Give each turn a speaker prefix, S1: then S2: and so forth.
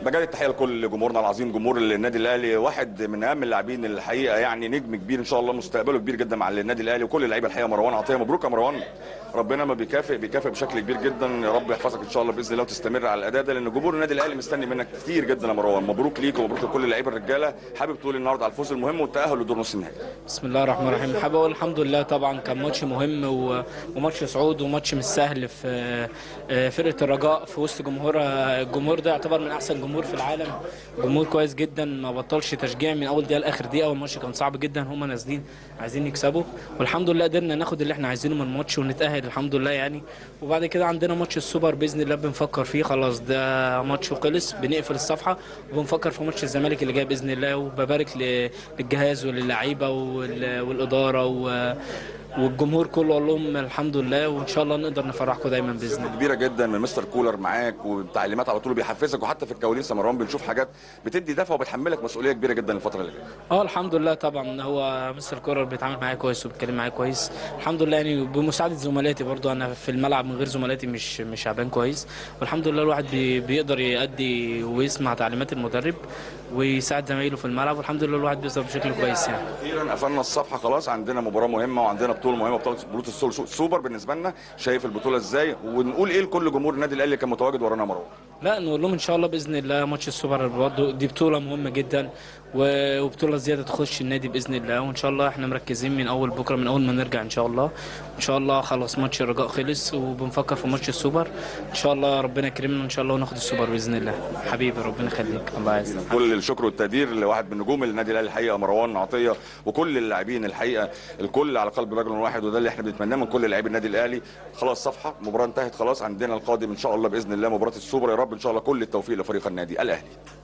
S1: مجال التحيه لكل جمهورنا العظيم جمهور النادي الاهلي واحد من اهم اللاعبين الحقيقه يعني نجم كبير ان شاء الله مستقبله كبير جدا مع النادي الاهلي وكل اللعيبه الحقيقه مروان عطيه مبروك يا مروان ربنا ما بيكافئ بيكافئ بشكل كبير جدا يا رب يحفظك ان شاء الله باذن الله وتستمر على الاداء ده لان جمهور النادي الاهلي مستني منك كتير جدا يا مروان مبروك ليك ومبروك لكل اللعيبه الرجاله حابب تقول النهارده على الفوز المهم والتاهل لدور نص النهائي
S2: بسم الله الرحمن الرحيم حابب اقول الحمد لله طبعا كان ماتش مهم و... وماتش صعود وماتش مش سهل في آه، فرقه الرجاء في وسط جمهورها الجمهور ده يعتبر من احسن جمهور في العالم جمهور كويس جدا ما بطلش تشجيع من اول دقيقه لاخر دقيقه والماتش كان صعب جدا هم نازلين عايزين يكسبوا والحمد لله قدرنا ناخد اللي احنا عايزينه من الماتش ونتاهل الحمد لله يعني وبعد كده عندنا ماتش السوبر باذن الله بنفكر فيه خلاص ده ماتش وخلص بنقفل الصفحه وبنفكر في ماتش الزمالك اللي جاي باذن الله وببارك ل- للجهاز وللعيبه وال- والاداره و- والجمهور كله اقول لهم الحمد لله وان شاء الله نقدر نفرحكم دايما باذن الله
S1: كبيره جدا من مستر كولر معاك وتعليمات على طول بيحفزك وحتى في الكواليس يا مروان بنشوف حاجات بتدي دفع وبتحملك مسؤوليه كبيره جدا الفتره اللي جايه
S2: اه الحمد لله طبعا هو مستر كورر بيتعامل معايا كويس وبيتكلم معايا كويس الحمد لله يعني بمساعده زملائي برضو انا في الملعب من غير زملائي مش مش هبان كويس والحمد لله الواحد بي بيقدر يأدي ويسمع تعليمات المدرب ويساعد زمايله في الملعب والحمد لله الواحد بيظهر بشكل كويس يعني
S1: اخيرا قفلنا الصفحه خلاص عندنا مباراه مهمه وعندنا بطوله مهمه بطوله بطوله السول سوبر بالنسبه لنا شايف البطوله ازاي ونقول ايه لكل جمهور النادي الاهلي اللي كان متواجد ورانا يا مروان
S2: لا نقول لهم ان شاء الله باذن الله ماتش السوبر برضه دي بطوله مهمه جدا و- وبطوله زياده تخش النادي باذن الله وان شاء الله احنا مركزين من اول بكره من اول ما نرجع ان شاء الله ان شاء الله خلاص ماتش الرجاء خلص وبنفكر في ماتش السوبر ان شاء الله ربنا يكرمنا ان شاء الله وناخد السوبر باذن الله حبيبي ربنا يخليك الله يعزك
S1: كل الشكر والتقدير لواحد من نجوم النادي الاهلي الحقيقه مروان عطيه وكل اللاعبين الحقيقه الكل على قلب رجل واحد وده اللي احنا بنتمناه من كل لاعبي النادي الاهلي خلاص صفحه مباراه انتهت خلاص عندنا القادم ان شاء الله باذن الله مباراه السوبر يا رب ان شاء الله كل التوفيق لفريق النادي الاهلي